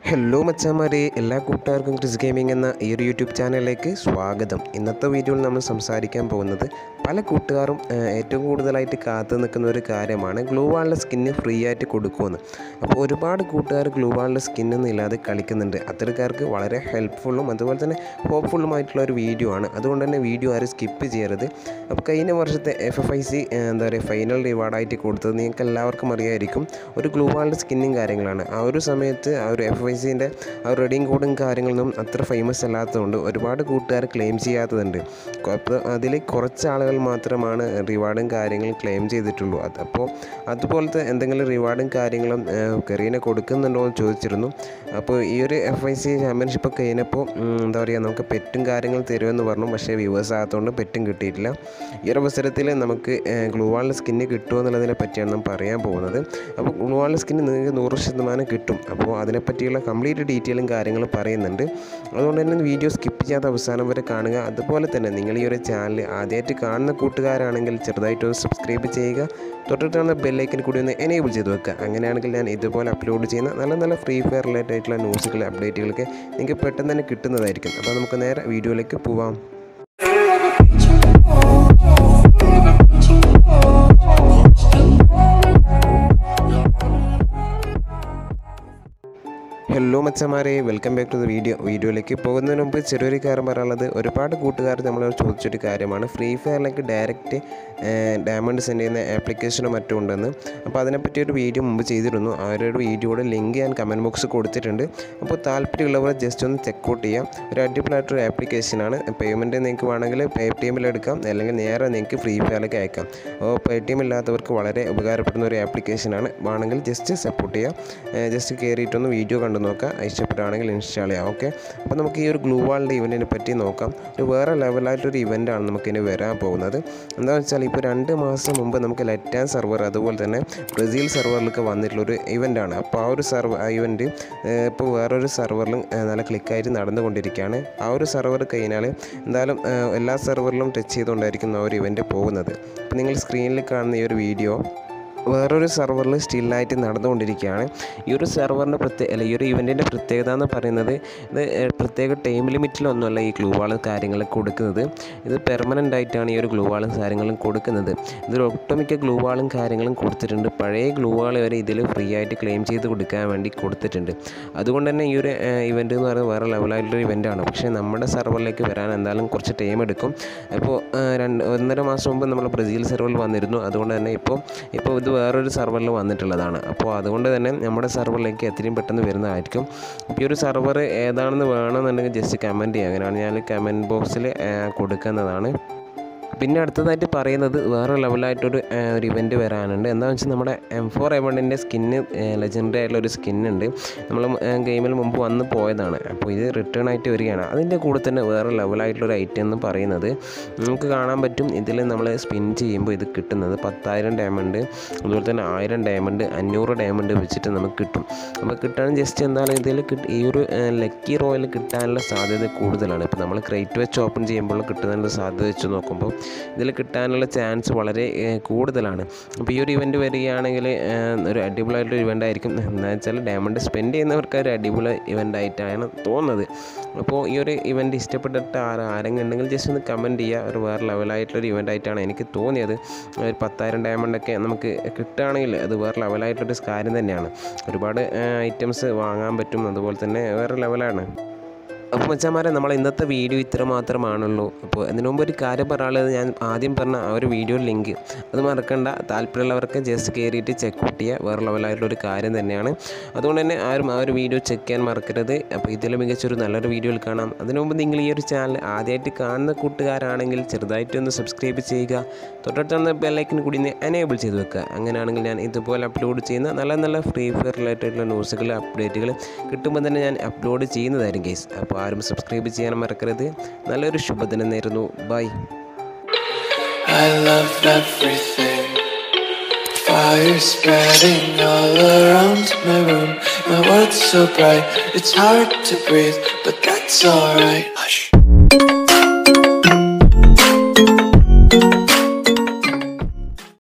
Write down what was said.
Hello മച്ചാമാരെ എല്ലാ കൂട്ടുകാർക്കും ക്രിസ് ഗെയിമിംഗ് എന്ന ഈ ഒരു യൂട്യൂബ് ചാനലിലേക്ക് സ്വാഗതം ഇന്നത്തെ വീഡിയോയിൽ നമ്മൾ സംസാരിക്കാൻ പോകുന്നത് പല കൂട്ടുകാരും ആ, ഏറ്റവും കൂടുതലായിട്ട് കാത്തു നിൽക്കുന്ന ഒരു കാര്യമാണ് ഗ്ലൂ വാളിൻ്റെ സ്കിന്ന് ഫ്രീ ആയിട്ട് കൊടുക്കുമെന്ന് അപ്പോൾ ഒരുപാട് കൂട്ടുകാർ ഗ്ലൂ വാളിൻ്റെ സ്കിന്നൊന്നും ഇല്ലാതെ കളിക്കുന്നുണ്ട് അത്തരക്കാർക്ക് വളരെ ഹെൽപ്ഫുള്ളും അതുപോലെ തന്നെ ഹോപ്പ്ഫുള്ളുമായിട്ടുള്ള ഒരു വീഡിയോ ആണ് അതുകൊണ്ട് തന്നെ വീഡിയോ ആരും സ്കിപ്പ് ചെയ്യരുത് അപ്പോൾ കഴിഞ്ഞ വർഷത്തെ എഫ് എഫ് ഐ സി എന്താ പറയുക ഫൈനൽ റിവാർഡായിട്ട് കൊടുത്തത് നിങ്ങൾക്ക് എല്ലാവർക്കും അറിയായിരിക്കും ഒരു ഗ്ലൂ വാളിൻ്റെ സ്കിന്നും കാര്യങ്ങളാണ് ആ ഒരു സമയത്ത് ആ ഒരു എഫ് ഐ സിൻ്റെ ആ ഒരു റെഡിങ് കോഡും കാര്യങ്ങളൊന്നും അത്ര ഫേമസ് അല്ലാത്തതുകൊണ്ട് ഒരുപാട് കൂട്ടുകാർ ക്ലെയിം ചെയ്യാത്തതുണ്ട് അപ്പോൾ അതിൽ കുറച്ച് ആളുകൾ മാത്രമാണ് റിവാർഡും കാര്യങ്ങളും ക്ലെയിം ചെയ്തിട്ടുള്ളൂ അത് അപ്പോൾ അതുപോലത്തെ എന്തെങ്കിലും റിവാർഡും കാര്യങ്ങളും കെറീനെ കൊടുക്കുന്നുണ്ടോ എന്ന് ചോദിച്ചിരുന്നു അപ്പോൾ ഈ ഒരു എഫ് ഐ സി ചാമ്പ്യൻഷിപ്പ് കഴിഞ്ഞപ്പോൾ ഉം, എന്താ പറയുക നമുക്ക് പെറ്റും കാര്യങ്ങളും തരുമെന്ന് പറഞ്ഞു പക്ഷേ വ്യൂവേഴ്സ് ആകത്തുകൊണ്ട് പെറ്റും കിട്ടിയിട്ടില്ല ഈ ഒരു അവസരത്തിൽ നമുക്ക് ഗ്ലൂവാളിൻ്റെ സ്കിന്ന് കിട്ടുമോ എന്നുള്ളതിനെ പറ്റിയാണ് നാം പറയാൻ പോകുന്നത് അപ്പോൾ ഗ്ലൂവാളിൻ്റെ സ്കിന്ന് നിങ്ങൾക്ക് നൂറ് ശതമാനം കിട്ടും അപ്പോൾ അതിനെപ്പറ്റിയുള്ള കംപ്ലീറ്റ് ഡീറ്റെയിലും കാര്യങ്ങളും പറയുന്നുണ്ട് അതുകൊണ്ട് തന്നെ വീഡിയോ സ്കിപ്പ് ചെയ്യാത്ത അവസാനം വരെ കാണുക അതുപോലെ തന്നെ നിങ്ങൾ ഈ ഒരു ചാനൽ ആദ്യമായിട്ട് കാണുന്ന കൂട്ടുകാരാണെങ്കിൽ ചെറുതായിട്ടൊന്ന് സബ്സ്ക്രൈബ് ചെയ്യുക തൊട്ടിട്ടാണ് ബെല്ലൈക്കൻ കൂടി ഒന്ന് എനേബിൾ ചെയ്ത് വെക്കുക അങ്ങനെയാണെങ്കിൽ ഞാൻ ഇതുപോലെ അപ്ലോഡ് ചെയ്യുന്ന നല്ല നല്ല ഫ്രീ ഫയർ റിലേറ്റഡ് ആയിട്ടുള്ള ന്യൂസുകൾ അപ്ഡേറ്റുകളൊക്കെ നിങ്ങൾക്ക് പെട്ടെന്ന് തന്നെ കിട്ടുന്നതായിരിക്കും അപ്പോൾ നമുക്ക് നേരെ വീഡിയോയിലേക്ക് പോവാം ഹലോ മച്ചന്മാരെ welcome back to the video വീഡിയോയിലേക്ക് പോകുന്നതിന് മുമ്പ് ചെറിയൊരു കാര്യം പറയാനുള്ളത് ഒരുപാട് കൂട്ടുകാർ നമ്മളോട് ചോദിച്ചൊരു കാര്യമാണ് ഫ്രീ ഫയറിലേക്ക് ഡയറക്റ്റ് ഡയമണ്ട് സെൻഡ് ചെയ്യുന്ന ആപ്ലിക്കേഷനോ മറ്റും ഉണ്ടെന്ന് അപ്പോൾ അതിനെപ്പറ്റി ഒരു വീഡിയോ മുമ്പ് ചെയ്തിരുന്നു ആ ഒരു വീഡിയോയുടെ ലിങ്ക് ഞാൻ കമൻറ്റ് ബോക്സ് കൊടുത്തിട്ടുണ്ട് അപ്പോൾ താല്പര്യമുള്ളവർ ജസ്റ്റ് ഒന്ന് ചെക്കൗട്ട് ചെയ്യാം ഒരു അടിപൊളിയായിട്ടൊരു ആപ്ലിക്കേഷനാണ് പേയ്മെൻറ്റ് നിങ്ങൾക്ക് വേണമെങ്കിൽ പേ ടി എമ്മിൽ എടുക്കാം അല്ലെങ്കിൽ നേരെ നിങ്ങൾക്ക് ഫ്രീ ഫയറിലേക്ക് അയക്കാം അപ്പോൾ പേ ടി എം ഇല്ലാത്തവർക്ക് വളരെ ഉപകാരപ്പെടുന്ന ഒരു ആപ്ലിക്കേഷനാണ് വേണമെങ്കിൽ ജസ്റ്റ് സപ്പോർട്ട് ചെയ്യാം ജസ്റ്റ് കയറിയിട്ടൊന്ന് വീഡിയോ കണ്ടു നോക്കാം ഇഷ്ടപ്പെടുകയാണെങ്കിൽ ഇൻസ്റ്റാൾ ചെയ്യാം ഓക്കെ അപ്പോൾ നമുക്ക് ഈ ഒരു ഗ്ലൂ വാളിൻ്റെ ഇവൻറ്റിനെ പറ്റി നോക്കാം ഒരു വേറെ ലെവലായിട്ടൊരു ഇവൻ്റാണ് നമുക്കിനി വരാൻ പോകുന്നത് എന്താണെന്ന് വെച്ചാൽ ഇപ്പോൾ രണ്ട് മാസം മുമ്പ് നമുക്ക് ലെറ്റാൻ സെർവർ അതുപോലെ തന്നെ ബ്രസീൽ സെർവറിലൊക്കെ വന്നിട്ടുള്ളൊരു ഇവൻ്റാണ് അപ്പോൾ ആ ഒരു സെർവർ ആ ഇവൻറ്റ് ഇപ്പോൾ വേറൊരു സെർവറിലും ഏഹ്, നല്ല ക്ലിക്കായിട്ട് നടന്നുകൊണ്ടിരിക്കുകയാണ് ആ ഒരു സെർവർ കഴിഞ്ഞാൽ എന്തായാലും ഏഹ്, എല്ലാ സെർവറിലും ടച്ച് ചെയ്തുകൊണ്ടായിരിക്കും ആ ഒരു ഇവൻറ്റ് പോകുന്നത് അപ്പോൾ നിങ്ങൾ സ്ക്രീനിൽ കാണുന്ന ഈ ഒരു വീഡിയോ വേറൊരു സെർവറിൽ സ്റ്റില്ലായിട്ട് നടന്നുകൊണ്ടിരിക്കുകയാണ് ഈ ഒരു സെർവറിൻ്റെ പ്രത്യേക അല്ല ഈ ഒരു ഇവൻറ്റിൻ്റെ പ്രത്യേകത എന്ന് പറയുന്നത് ഇത് ഏഹ്, പ്രത്യേക ടൈം ലിമിറ്റിലൊന്നുമല്ല ഈ ഗ്ലൂ വാളും കാര്യങ്ങളൊക്കെ കൊടുക്കുന്നത് ഇത് പെർമനൻ്റ് ആയിട്ടാണ് ഈ ഒരു ഗ്ലൂ വാളും കാര്യങ്ങളും കൊടുക്കുന്നത് ഇതിൽ ഒട്ടുമിക്ക ഗ്ലൂ വാളും കാര്യങ്ങളും കൊടുത്തിട്ടുണ്ട് പഴയ ഗ്ലൂ വാൾ വരെ ഇതിൽ ഫ്രീ ആയിട്ട് ക്ലെയിം ചെയ്ത് കൊടുക്കാൻ വേണ്ടി കൊടുത്തിട്ടുണ്ട് അതുകൊണ്ട് തന്നെ ഈ ഒരു ഇവൻറ്റ് എന്ന് പറയുന്നത് വേറെ ലെവലായിട്ടുള്ള ഇവൻ്റാണ് പക്ഷേ നമ്മുടെ സെർവറിലേക്ക് വരാൻ എന്തായാലും കുറച്ച് ടൈം എടുക്കും അപ്പോൾ ഏഹ്, രണ്ട് ഒന്നര മാസം മുമ്പ് നമ്മൾ ബ്രസീൽ സെർവറിൽ വന്നിരുന്നു അതുകൊണ്ട് തന്നെ ഇപ്പോൾ ഇപ്പോൾ ഇത് വേറൊരു സെർവറിൽ വന്നിട്ടുള്ളതാണ് അപ്പോൾ അതുകൊണ്ട് തന്നെ നമ്മുടെ സെർവറിലേക്ക് എത്രയും പെട്ടെന്ന് വരുന്നതായിരിക്കും അപ്പോൾ ഈ ഒരു സെർവർ ഏതാണെന്ന് വേണമെന്നുണ്ടെങ്കിൽ ജസ്റ്റ് കമൻറ്റ് ചെയ്യുക അങ്ങനെയാണ് ഞാൻ കമൻറ്റ് ബോക്സിൽ കൊടുക്കുന്നതാണ് പിന്നെ അടുത്തതായിട്ട് പറയുന്നത് വേറെ ലെവലായിട്ടൊരു ആ, ഒരു ഇവൻറ്റ് വരാനുണ്ട് എന്താണെന്ന് വെച്ചാൽ നമ്മുടെ എം ഫോർ എവണിൻ്റെ സ്കിന്ന് ലെജൻഡറി ആയിട്ടുള്ള ഒരു സ്കിന്നുണ്ട് നമ്മൾ ഗെയിമിൽ മുമ്പ് വന്ന് പോയതാണ് അപ്പോൾ ഇത് റിട്ടേൺ ആയിട്ട് വരികയാണ് അതിൻ്റെ കൂടെ തന്നെ വേറെ ലെവലായിട്ടുള്ളൊരു ഐറ്റം എന്ന് പറയുന്നത് നമുക്ക് കാണാൻ പറ്റും ഇതിൽ നമ്മൾ സ്പിൻ ചെയ്യുമ്പോൾ ഇത് കിട്ടുന്നത് പത്തായിരം ഡയമണ്ട് അതുപോലെ തന്നെ ആയിരം ഡയമണ്ട് അഞ്ഞൂറ് ഡയമണ്ട് വെച്ചിട്ട് നമുക്ക് കിട്ടും അപ്പോൾ കിട്ടാൻ ജസ്റ്റ് എന്താണ് ഇതിൽ കിട്ട ഈ ഒരു ലക്കി റോയിൽ കിട്ടാനുള്ള സാധ്യത കൂടുതലാണ് ഇപ്പോൾ നമ്മൾ ക്രേറ്റ് വെച്ച് ഓപ്പൺ ചെയ്യുമ്പോൾ കിട്ടുന്നതിൻ്റെ സാധ്യത വെച്ച് നോക്കുമ്പോൾ ഇതിൽ കിട്ടാനുള്ള ചാൻസ് വളരെ ഏഹ്, കൂടുതലാണ് അപ്പോൾ ഈ ഒരു ഇവൻറ്റ് വരികയാണെങ്കിൽ ഏഹ്, ഒരു അടിപൊളിയായിട്ടൊരു ഇവൻ്റ് ആയിരിക്കും എന്താ വെച്ചാൽ ഡയമണ്ട് സ്പെൻഡ് ചെയ്യുന്നവർക്ക് ഒരു അടിപൊളി ഇവൻ്റ് ആയിട്ടാണ് തോന്നുന്നത് അപ്പോൾ ഈ ഒരു ഇവൻ്റ് ഇഷ്ടപ്പെട്ടിട്ട് ആര- ആരെങ്കിലും ഉണ്ടെങ്കിൽ ജസ്റ്റ് ഒന്ന് കമൻറ്റ് ചെയ്യുക ഒരു വേറെ ലെവലായിട്ടുള്ളൊരു ഇവൻ്റ് ആയിട്ടാണ് എനിക്ക് തോന്നിയത് ഒരു പത്തായിരം ഡയമണ്ടൊക്കെ നമുക്ക് കിട്ടുകയാണെങ്കിൽ അത് വേറെ ലെവലായിട്ടുള്ളൊരു കാര്യം തന്നെയാണ് ഒരുപാട് ഐറ്റംസ് വാങ്ങാൻ പറ്റും അതുപോലെ തന്നെ വേറെ ലെവലാണ് അപ്പോൾ മച്ചാമാരെ നമ്മൾ ഇന്നത്തെ വീഡിയോ ഇത്ര മാത്രമാണുള്ളൂ അപ്പോൾ അതിനു മുമ്പ് ഒരു കാര്യം പറയാനുള്ളത് ഞാൻ ആദ്യം പറഞ്ഞ ആ ഒരു വീഡിയോ ലിങ്ക് അത് മറക്കണ്ട താല്പര്യമുള്ളവർക്ക് ജസ്റ്റ് കയറിയിട്ട് ചെക്ക് ഔട്ട് ചെയ്യുക വേറെ ലെവലായിട്ടുള്ള ഒരു കാര്യം തന്നെയാണ് അതുകൊണ്ട് തന്നെ ആരും ആ ഒരു വീഡിയോ ചെക്ക് ചെയ്യാൻ മറക്കരുത് അപ്പോൾ ഇതിൽ മികച്ചൊരു നല്ലൊരു വീഡിയോയിൽ കാണാം അതിനു മുമ്പ് നിങ്ങൾ ഈ ഒരു ചാനൽ ആദ്യമായിട്ട് കാണുന്ന കൂട്ടുകാരാണെങ്കിൽ ചെറുതായിട്ടൊന്ന് സബ്സ്ക്രൈബ് ചെയ്യുക തൊട്ടടുത്തുള്ള ബെല്ലൈക്കൻ കൂടി ഒന്ന് എനേബിൾ ചെയ്ത് വെക്കുക അങ്ങനെയാണെങ്കിൽ ഞാൻ ഇതുപോലെ അപ്ലോഡ് ചെയ്യുന്ന നല്ല നല്ല ഫ്രീ ഫയർ റിലേറ്റഡുള്ള ന്യൂസുകൾ അപ്ഡേറ്റുകൾ കിട്ടുമ്പോൾ തന്നെ ഞാൻ അപ്ലോഡ് ചെയ്യുന്നതായിരിക്കും ഗൈസ് അപ്പോൾ ആരും സബ്സ്ക്രൈബ് ചെയ്യാൻ മറക്കരുത് നല്ലൊരു ശുഭദിനം നേരുന്നു bye I love everything. Fire spreading all around my room. My world's so bright, it's hard to breathe, but that's alright. Hush.